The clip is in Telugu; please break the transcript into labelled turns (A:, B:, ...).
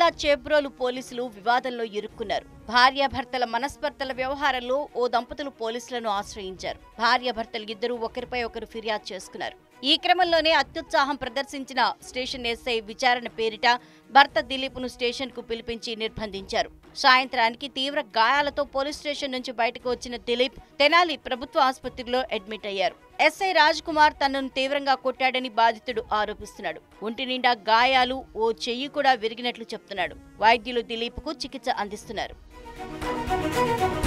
A: జిల్లా చేబ్రోలు పోలీసులు వివాదంలో ఇరుక్కున్నారు భార్యాభర్తల మనస్పర్ధల వ్యవహారంలో ఓ దంపతులు పోలీసులను ఆశ్రయించారు భార్యాభర్తలు ఇద్దరూ ఒకరిపై ఒకరు ఫిర్యాదు చేసుకున్నారు ఈ క్రమంలోనే అత్యుత్సాహం ప్రదర్శించిన స్టేషన్ ఎస్ఐ విచారణ పేరిట భర్త దిలీప్ను స్టేషన్కు పిలిపించి నిర్బంధించారు సాయంత్రానికి తీవ్ర గాయాలతో పోలీస్ స్టేషన్ నుంచి బయటకు వచ్చిన దిలీప్ తెనాలి ప్రభుత్వ ఆసుపత్రిలో అడ్మిట్ అయ్యారు ఎస్ఐ రాజ్ కుమార్ తనను తీవ్రంగా కొట్టాడని బాధితుడు ఆరోపిస్తున్నాడు ఒంటి నిండా గాయాలు ఓ చెయ్యి కూడా విరిగినట్లు చెప్తున్నాడు వైద్యులు దిలీప్కు చికిత్స అందిస్తున్నారు